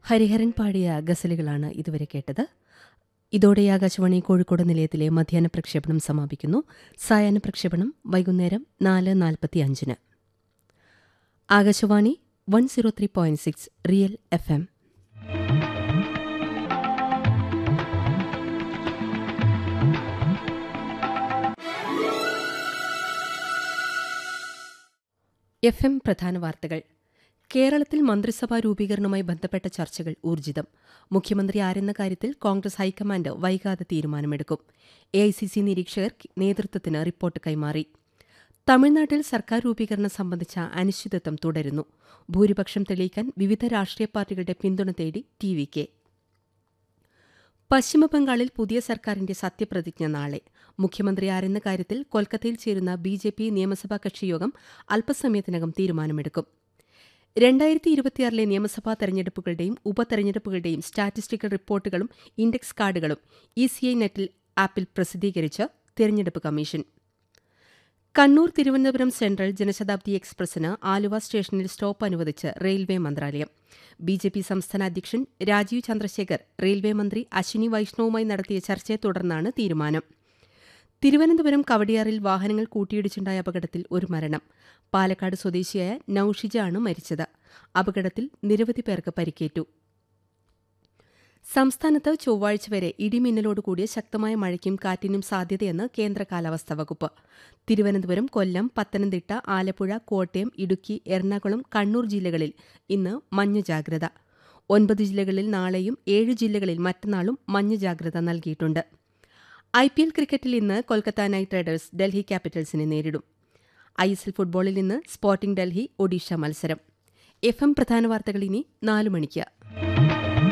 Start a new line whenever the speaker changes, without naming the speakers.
ഹരിഹരൻ പാടിയ ഗസലുകളാണ് ഇതുവരെ കേട്ടത് ഇതോടെ ആകാശവാണി കോഴിക്കോട് നിലയത്തിലെ മധ്യാഹ്ന പ്രക്ഷേപണം സമാപിക്കുന്നു സായാഹ്ന പ്രക്ഷേപണം വൈകുന്നേരം നാല് നാൽപ്പത്തി അഞ്ചിന് Akashvani one zero three point six real F M F M പ്രധാന വാർത്തകൾ കേരളത്തിൽ മന്ത്രിസഭാ രൂപീകരണവുമായി ബന്ധപ്പെട്ട ചർച്ചകൾ ഊർജിതം മുഖ്യമന്ത്രി ആരെന്ന കാര്യത്തിൽ കോൺഗ്രസ് ഹൈക്കമാൻഡ് വൈകാതെ തീരുമാനമെടുക്കും എ ഐ സി സി നിരീക്ഷകർ നേതൃത്വത്തിന് റിപ്പോർട്ട് കൈമാറി തമിഴ്നാട്ടിൽ സർക്കാർ രൂപീകരണം സംബന്ധിച്ച അനിശ്ചിതത്വം തുടരുന്നു ഭൂരിപക്ഷം തെളിയിക്കാൻ വിവിധ രാഷ്ട്രീയ പാർട്ടികളുടെ പിന്തുണ തേടി ടി വി കെ പശ്ചിമബംഗാളിൽ പുതിയ സർക്കാരിന്റെ സത്യപ്രതിജ്ഞ നാളെ മുഖ്യമന്ത്രി ആരെന്ന കാര്യത്തിൽ കൊൽക്കത്തയിൽ ചേരുന്ന ബി ജെ പി നിയമസഭാ കക്ഷിയോഗം അല്പസമയത്തിനകം തീരുമാനമെടുക്കും രണ്ടായിരത്തി ഇരുപത്തിയാറിലെ നിയമസഭാ തെരഞ്ഞെടുപ്പുകളുടെയും ഉപതെരഞ്ഞെടുപ്പുകളുടെയും സ്റ്റാറ്റിസ്റ്റിക്കൽ റിപ്പോർട്ടുകളും ഇൻഡെക്സ് കാർഡുകളും ഇ സി ഐ നെറ്റിൽ ആപ്പിൽ പ്രസിദ്ധീകരിച്ച് തെരഞ്ഞെടുപ്പ് കമ്മീഷൻ കണ്ണൂർ തിരുവനന്തപുരം സെൻട്രൽ ജനശതാബ്ദി എക്സ്പ്രസിന് ആലുവ സ്റ്റേഷനിൽ സ്റ്റോപ്പ് അനുവദിച്ച് റെയിൽവേ മന്ത്രാലയം ബി ജെ പി സംസ്ഥാന അധ്യക്ഷൻ രാജീവ് ചന്ദ്രശേഖർ റെയിൽവേ മന്ത്രി അശ്വിനി വൈഷ്ണവുമായി നടത്തിയ ചർച്ചയെ തുടർന്നാണ് തീരുമാനം തിരുവനന്തപുരം കവടിയാറിൽ വാഹനങ്ങൾ കൂട്ടിയിടിച്ചുണ്ടായ അപകടത്തിൽ ഒരു മരണം പാലക്കാട് സ്വദേശിയായ നൌഷിജ ആണ് മരിച്ചത് അപകടത്തിൽ നിരവധി പേർക്ക് പരിക്കേറ്റു സംസ്ഥാനത്ത് ചൊവ്വാഴ്ച വരെ ഇടിമിന്നലോടുകൂടിയ ശക്തമായ മഴയ്ക്കും കാറ്റിനും സാധ്യതയെന്ന് കേന്ദ്ര കാലാവസ്ഥാ വകുപ്പ് തിരുവനന്തപുരം കൊല്ലം പത്തനംതിട്ട ആലപ്പുഴ കോട്ടയം ഇടുക്കി എറണാകുളം കണ്ണൂർ ജില്ലകളിൽ ഇന്ന് മഞ്ഞ ജാഗ്രത ഒൻപത് ജില്ലകളിൽ നാളെയും ഏഴ് ജില്ലകളിൽ മറ്റന്നാളും മഞ്ഞ ജാഗ്രത നൽകിയിട്ടുണ്ട് ഐ പി എൽ ക്രിക്കറ്റിൽ ഇന്ന് കൊൽക്കത്ത നൈറ്റ് റൈഡേഴ്സ് ഡൽഹി ക്യാപിറ്റൽസിനെ നേരിടും ഐ എസ് എൽ ഫുട്ബോളിൽ ഇന്ന് സ്പോർട്ടിംഗ് ഡൽഹി ഒഡീഷ മത്സരം എഫ് എം പ്രധാന വാർത്തകൾ ഇനി നാലു മണിക്ക്